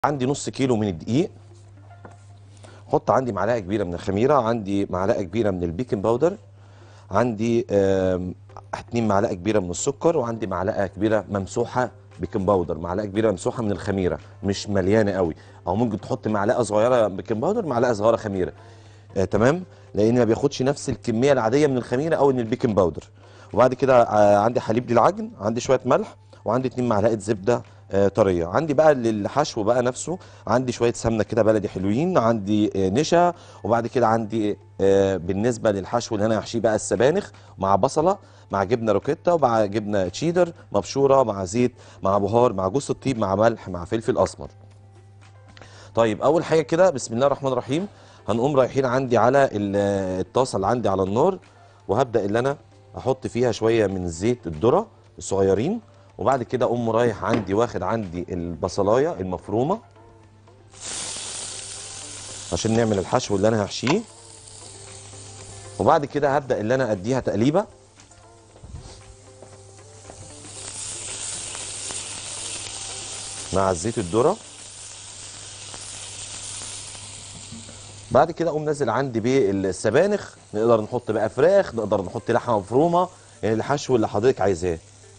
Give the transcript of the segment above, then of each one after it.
عندي نص كيلو من الدقيق حط عندي معلقه كبيره من الخميره عندي معلقه كبيره من البيكنج باودر عندي آم، اتنين معلقه كبيره من السكر وعندي معلقه كبيره ممسوحه بيكنج باودر معلقه كبيره ممسوحه من الخميره مش مليانه قوي او ممكن تحط معلقه صغيره بيكنج باودر معلقه صغيره خميره آه تمام لان ما بياخدش نفس الكميه العاديه من الخميره او من البيكنج باودر وبعد كده آه عندي حليب للعجن عندي شويه ملح وعندي اتنين معلقه زبده آه طريه عندي بقى للحشو بقى نفسه عندي شويه سمنه كده بلدي حلوين عندي آه نشا وبعد كده عندي آه بالنسبه للحشو اللي انا هحشيه بقى السبانخ مع بصله مع جبنه روكيتا ومع جبنه تشيدر مبشوره مع زيت مع بهار مع جوز الطيب مع ملح مع فلفل اسمر طيب اول حاجه كده بسم الله الرحمن الرحيم هنقوم رايحين عندي على ال- الطاسه اللي عندي على النار وهبدا اللي انا احط فيها شويه من زيت الذره الصغيرين وبعد كده اقوم رايح عندي واخد عندي البصلايه المفرومه عشان نعمل الحشو اللي انا هحشيه وبعد كده هبدا اللي انا اديها تقليبه مع زيت الذره بعد كده اقوم نازل عندي بالسبانخ نقدر نحط بقى فراخ نقدر نحط لحمه مفرومه يعني الحشو اللي حضرتك عايزاه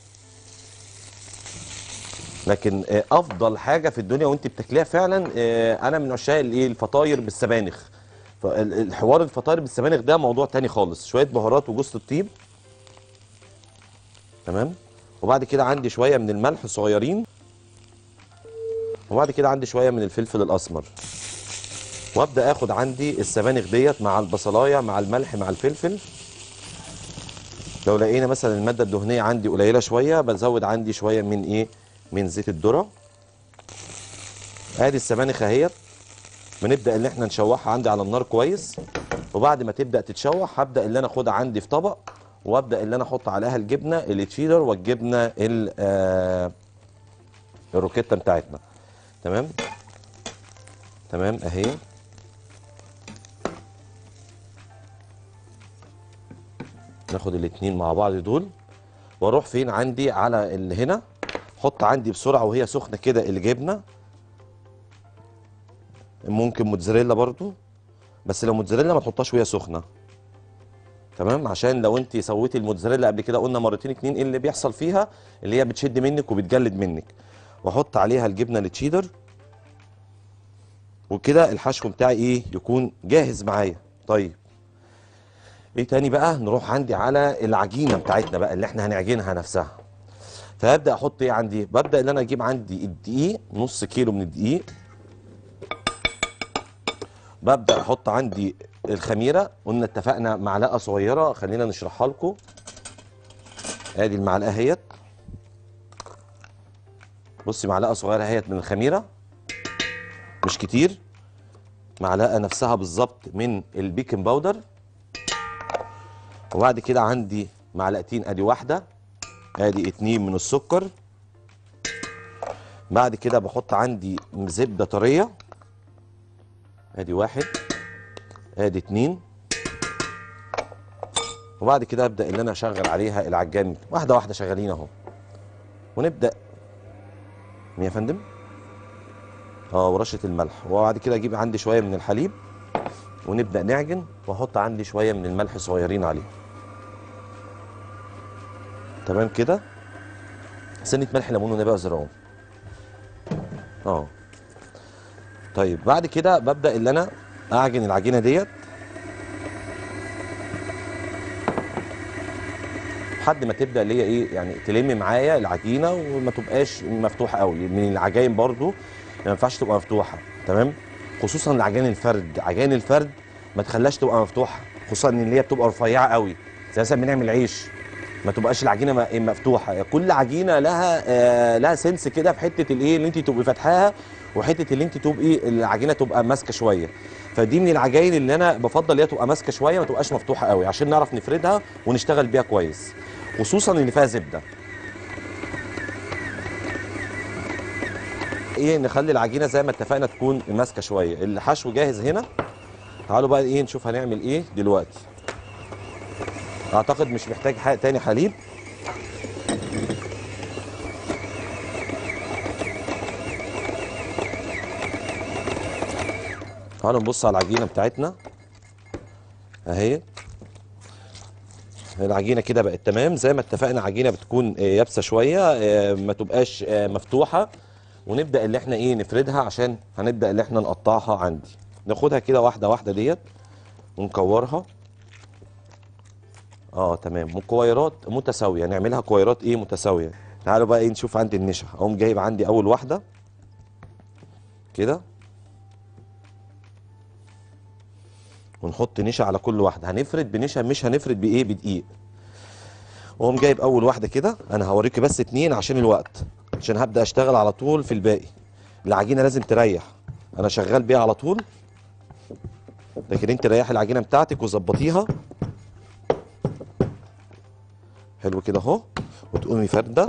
لكن آه، افضل حاجه في الدنيا وانت بتاكليها فعلا آه، انا من عشاق الايه الفطاير بالسبانخ فال- الحوار الفطاير بالسبانخ ده موضوع تاني خالص شويه بهارات وجوز الطيب تمام وبعد كده عندي شويه من الملح صغيرين وبعد كده عندي شويه من الفلفل الاسمر وابدا اخد عندي السبانخ ديت مع البصلايه مع الملح مع الفلفل لو لقينا مثلا الماده الدهنيه عندي قليله شويه بزود عندي شويه من ايه من زيت الذره ادي السبانخ اهيت بنبدا ان احنا نشوحها عندي على النار كويس وبعد ما تبدا تتشوح هبدا اللي انا اخدها عندي في طبق وابدا اللي انا احط عليها الجبنه التشيدر والجبنه ال- آه، الروكيتا بتاعتنا تمام تمام اهي ناخد الاتنين مع بعض دول واروح فين عندي على اللي هنا حط عندي بسرعه وهي سخنه كده الجبنه ممكن موتزاريلا برضو بس لو موتزاريلا ما تحطهاش وهي سخنه تمام عشان لو انت سويتي الموتزاريلا قبل كده قلنا مرتين اتنين ايه اللي بيحصل فيها اللي هي بتشد منك وبتجلد منك واحط عليها الجبنه التشيدر وكده الحشو بتاعي ايه يكون جاهز معايا طيب ايه تاني بقى نروح عندي على العجينه بتاعتنا بقى اللي احنا هنعجنها نفسها فهبدا احط ايه عندي ببدا ان انا اجيب عندي الدقيق نص كيلو من الدقيق ببدا احط عندي الخميره قلنا اتفقنا معلقه صغيره خلينا نشرحها لكم ادي المعلقه اهيت بصي معلقه صغيره اهيت من الخميره مش كتير معلقه نفسها بالظبط من البيكنج باودر وبعد كده عندي معلقتين ادي واحده ادي اتنين من السكر بعد كده بحط عندي زبده طريه ادي واحد ادي اتنين وبعد كده ابدا ان انا اشغل عليها العجان واحده واحده شغالين اهو ونبدا مين يا فندم اه ورشه الملح وبعد كده اجيب عندي شويه من الحليب ونبدا نعجن واحط عندي شويه من الملح صغيرين عليه تمام كده سنه ملح ليمون ونبقى زرعون اه طيب بعد كده ببدا اللي انا اعجن العجينه ديت لحد ما تبدا اللي هي ايه يعني تلم معايا العجينه وما تبقاش مفتوحه قوي من العجاين برضو ما ينفعش تبقى مفتوحه تمام خصوصا العجان الفرد عجان الفرد ما تخليهاش تبقى مفتوحه خصوصا ان اللي هي بتبقى رفيعه قوي زي مثلا بنعمل عيش ما تبقاش العجينه م- مفتوحه كل عجينه لها آه لها سنس كده في حته الايه اللي انت تبقي فاتحاها وحته اللي انت تبقي العجينه تبقى ماسكه شويه فدي من العجاين اللي انا بفضل اللي هي تبقى ماسكه شويه ما تبقاش مفتوحه قوي عشان نعرف نفردها ونشتغل بيها كويس خصوصا اللي فيها زبده ايه نخلي العجينه زي ما اتفقنا تكون ماسكه شويه الحشو جاهز هنا تعالوا بقى ايه نشوف هنعمل ايه دلوقتي اعتقد مش محتاج حاجه تاني حليب تعالوا نبص على العجينه بتاعتنا اهي العجينه كده بقت تمام زي ما اتفقنا عجينه بتكون آه، يابسه شويه آه، ما تبقاش آه، مفتوحه ونبدا اللي احنا ايه نفردها عشان هنبدا اللي احنا نقطعها عندي ناخدها كده واحده واحده ديت ونكورها اه تمام مكويرات متساويه نعملها كويرات ايه متساويه تعالوا بقى ايه نشوف عندي النشا اقوم جايب عندي اول واحده كده ونحط نشا على كل واحده هنفرد بنشا مش هنفرد بايه بدقيق واقوم جايب اول واحده كده انا هوريكي بس اتنين عشان الوقت عشان هبدا اشتغل على طول في الباقي العجينه لازم تريح انا شغال بيها على طول لكن انت ريحي العجينه بتاعتك وظبطيها حلو كده اهو وتقومي فرده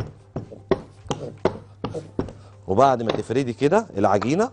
وبعد ما تفردي كده العجينه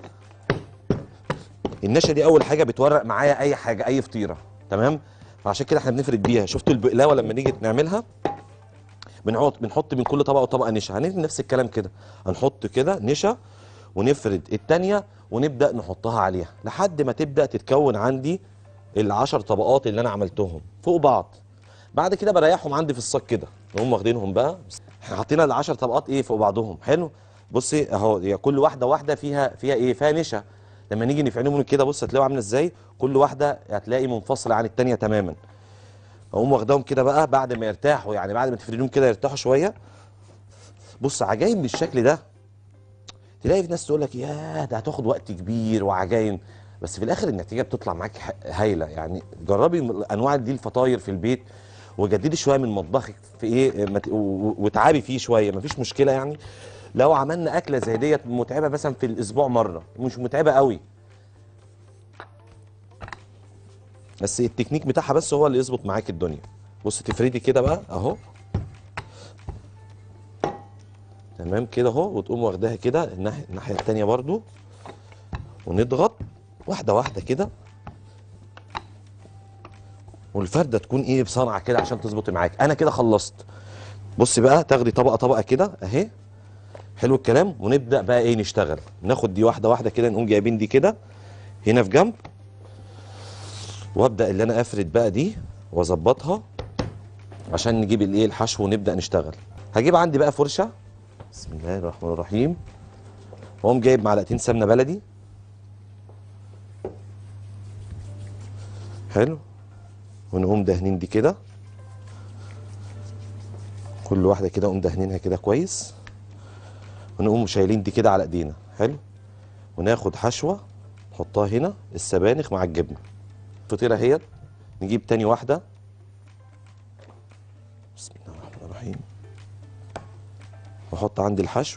النشا دي اول حاجه بتورق معايا اي حاجه اي فطيره تمام فعشان كده احنا بنفرد بيها شفتوا البقلاوه لما نيجي نعملها بنحط بنحط من كل طبقه وطبقه نشا هنعمل نفس الكلام كده هنحط كده نشا ونفرد التانية ونبدا نحطها عليها لحد ما تبدا تتكون عندي العشر طبقات اللي انا عملتهم فوق بعض بعد كده بريحهم عندي في الصاج كده نقوم واخدينهم بقى احنا حاطين العشر طبقات ايه فوق بعضهم حلو بصي اهو هي كل واحده واحده فيها فيها ايه فيها نشا لما نيجي نفعلهم كده بص هتلاقوا عامله ازاي كل واحده هتلاقي منفصله عن التانية تماما اقوم واخداهم كده بقى بعد ما يرتاحوا يعني بعد ما تفرديهم كده يرتاحوا شويه بص عجايب بالشكل ده تلاقي في ناس تقول لك يا ده هتاخد وقت كبير وعجاين بس في الاخر النتيجه بتطلع معاك ح- هايله يعني جربي م- انواع دي الفطاير في البيت وجددي شويه من مطبخك في ايه ما ت- و- و- وتعبي فيه شويه مفيش مشكله يعني لو عملنا اكله زي ديت متعبه مثلا في الاسبوع مره مش متعبه قوي بس التكنيك بتاعها بس هو اللي يظبط معاك الدنيا بص تفردي كده بقى اهو تمام كده اهو وتقوم واخداها كده الناحيه الناحيه التانيه برضو ونضغط واحده واحده كده والفرده تكون ايه بصنعه كده عشان تظبط معاك انا كده خلصت بصي بقى تاخدي طبقه طبقه كده اهي حلو الكلام ونبدا بقى ايه نشتغل ناخد دي واحده واحده كده نقوم جايبين دي كده هنا في جنب وابدا اللي انا افرد بقى دي واظبطها عشان نجيب الايه الحشو ونبدا نشتغل هجيب عندي بقى فرشه بسم الله الرحمن الرحيم واقوم جايب معلقتين سمنه بلدي حلو ونقوم دهنين دي كده كل واحده كده نقوم دهنينها كده كويس ونقوم شايلين دي كده على ايدينا حلو وناخد حشوه نحطها هنا السبانخ مع الجبنه الفطيره اهيت نجيب تاني واحده بسم الله الرحمن الرحيم واحط عندي الحشو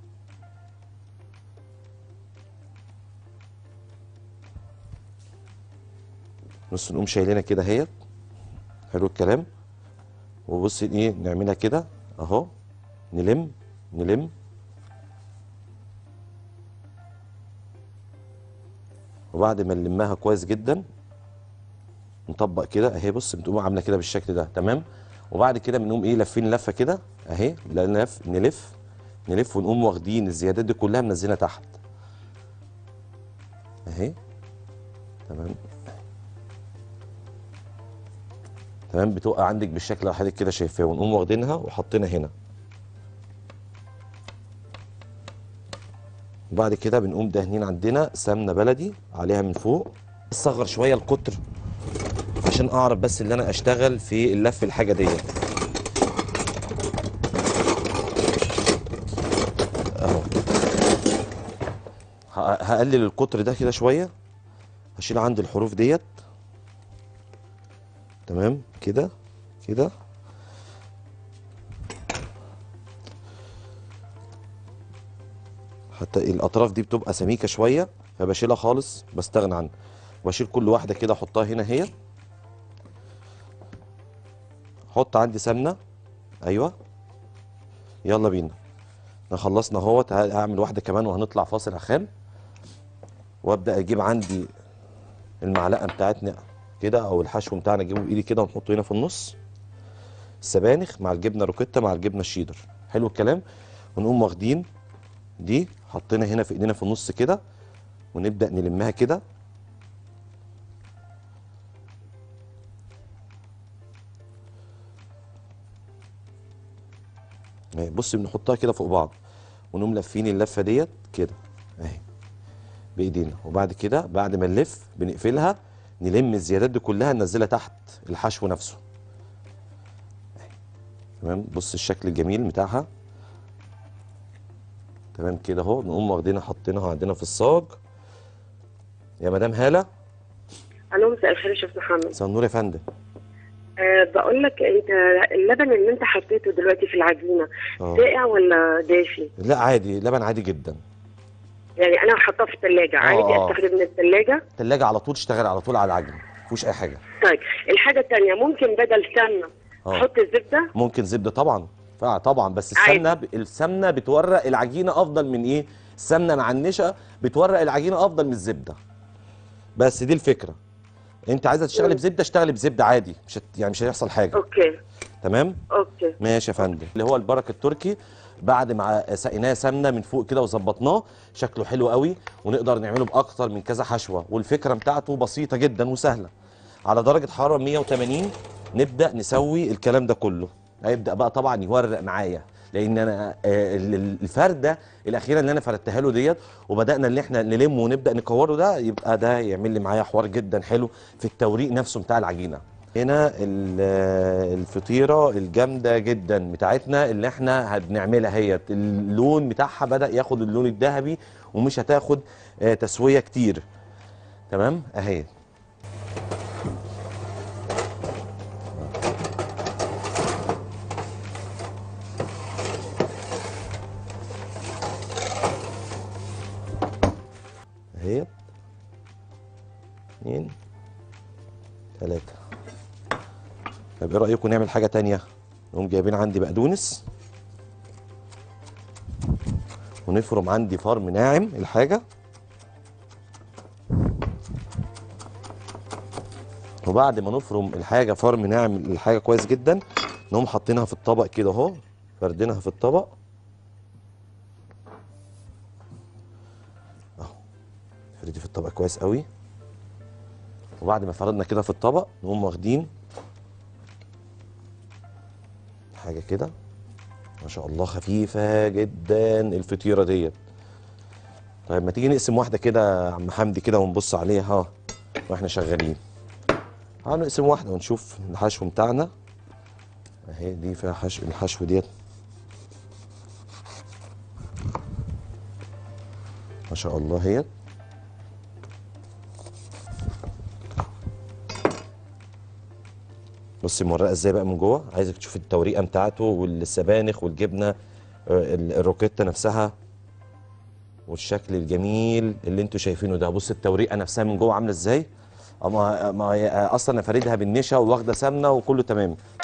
بص نقوم شايلينها كده اهيت حلو الكلام وبصي ايه نعملها كده اهو نلم نلم وبعد ما نلمها كويس جدا نطبق كده اهي بص بتقوم عامله كده بالشكل ده تمام وبعد كده بنقوم ايه لافين لفه كده اهي لا نلف نلف نلف ونقوم واخدين الزيادات دي كلها منزلها تحت اهي تمام تمام بتبقى عندك بالشكل اللي حضرتك كده شايفاه ونقوم واخدينها وحاطينها هنا وبعد كده بنقوم دهنين عندنا سمنه بلدي عليها من فوق اصغر شويه القطر عشان اعرف بس اللي انا اشتغل في اللف الحاجه ديت اهو ه- هقلل القطر ده كده شويه هشيل عندي الحروف ديت تمام كده كده حتى الاطراف دي بتبقى سميكه شويه فبشيلها خالص بستغنى عنها واشيل كل واحده كده احطها هنا هي احط عندي سمنه ايوه يلا بينا احنا خلصنا اهوت ه- هعمل واحده كمان وهنطلع فاصل عخام وابدا اجيب عندي المعلقه بتاعتنا كده او الحشو بتاعنا اجيبه بايدي كده ونحطه هنا في النص السبانخ مع الجبنه روكيتا مع الجبنه الشيدر حلو الكلام ونقوم واخدين دي حطينا هنا في ايدينا في النص كده ونبدا نلمها كده اهي بصي بنحطها كده فوق بعض ونقوم لافين اللفه ديت كده اهي بايدينا وبعد كده بعد ما نلف بنقفلها نلم الزيادات دي كلها ننزلها تحت الحشو نفسه أهي. تمام بص الشكل الجميل بتاعها تمام كده اهو نقوم واخدينها حاطينها عندنا في الصاج يا مدام هاله الو مساء الخير يا شيخ محمد مساء النور يا فندم أه بقول لك انت اللبن اللي انت حطيته دلوقتي في العجينه اه ساقع ولا دافي؟ لا عادي لبن عادي جدا يعني انا حاطاه في الثلاجه عادي آه. استخدم من الثلاجه؟ التلاجة على طول تشتغل على طول على العجن مفيهوش اي حاجه طيب الحاجه الثانيه ممكن بدل سمنه اه احط الزبده؟ ممكن زبده طبعا ف- طبعا بس عادي. السمنه ب- السمنه بتورق العجينه افضل من ايه السمنه معنشه بتورق العجينه افضل من الزبده بس دي الفكره انت عايزه تشتغلي مم. بزبده اشتغلي بزبده عادي مش هت... يعني مش هيحصل حاجه اوكي تمام اوكي ماشي يا فندم اللي هو البرك التركي بعد ما سقيناه سمنه من فوق كده وظبطناه شكله حلو قوي ونقدر نعمله باكتر من كذا حشوه والفكره بتاعته بسيطه جدا وسهله على درجه حراره 180 نبدا نسوي الكلام ده كله هيبدا بقى طبعا يورق معايا لان انا آه، ال- ال- الفرده الاخيره اللي انا فردتها له ديت وبدانا ان احنا نلمه ونبدا نكوره ده يبقى ده يعمل لي معايا حوار جدا حلو في التوريق نفسه بتاع العجينه هنا ال- الفطيره الجامده جدا بتاعتنا اللي احنا هنعملها هي اللون بتاعها بدا ياخد اللون الذهبي ومش هتاخد آه، تسويه كتير تمام اهي اهي اتنين تلاتة طب ايه رأيكم نعمل حاجة تانية نقوم جايبين عندي بقدونس ونفرم عندي فرم ناعم الحاجة وبعد ما نفرم الحاجة فرم ناعم الحاجة كويس جدا نقوم حاطينها في الطبق كده اهو فردينها في الطبق اهو فردي في الطبق كويس قوي وبعد ما فردنا كده في الطبق نقوم واخدين حاجه كده ما شاء الله خفيفه جدا الفطيره ديت طيب ما تيجي نقسم واحده كده يا عم حمدي كده ونبص عليها واحنا شغالين تعالوا نقسم واحده ونشوف الحشو بتاعنا اهي دي فيها حشو الحشو ديت ما شاء الله هي بصي مورقه ازاي بقى من جوه عايزك تشوف التوريقه بتاعته والسبانخ والجبنه آه، ال- الروكيتا نفسها والشكل الجميل اللي انتوا شايفينه ده بص التوريقه نفسها من جوه عامله ازاي اما ما هي اصلا انا فاردها بالنشا وواخده سمنه وكله تمام